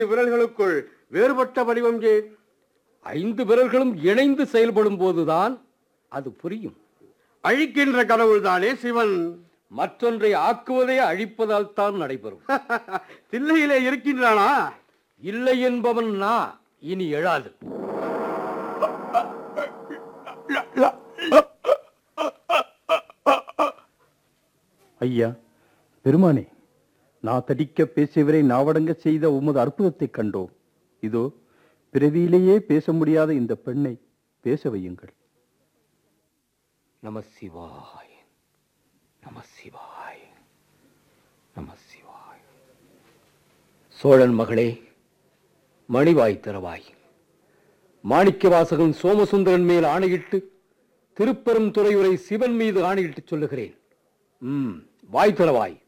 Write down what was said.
விரல்களுக்குள் வேறுபட்ட வடிவம் ஏன் ஐந்து விரல்களும் இணைந்து செயல்படும் போதுதான் அது புரியும் அழிக்கின்ற கடவுள்தானே சிவன் மற்றொன்றை ஆக்குவதே அழிப்பதால் தான் நடைபெறும் தில்லையிலே இருக்கின்றானா இல்லை என்பவன் நான் இனி எழாது ஐயா பெருமானே நான் தடிக்க பேசியவரை நாவடங்க செய்த உமது அற்புதத்தைக் கண்டோம் இதோ பிறவியிலேயே பேச முடியாத இந்த பெண்ணை பேச வையுங்கள் நம சிவாய நம சிவாய நம சிவாய சோழன் மகளே மணிவாய் திறவாய் மாணிக்க வாசகன் சோமசுந்தரன் மேல் ஆணையிட்டு திருப்பெரும் துறையுரை சிவன் மீது ஆணையிட்டு சொல்லுகிறேன் ம் வாய் திறவாய்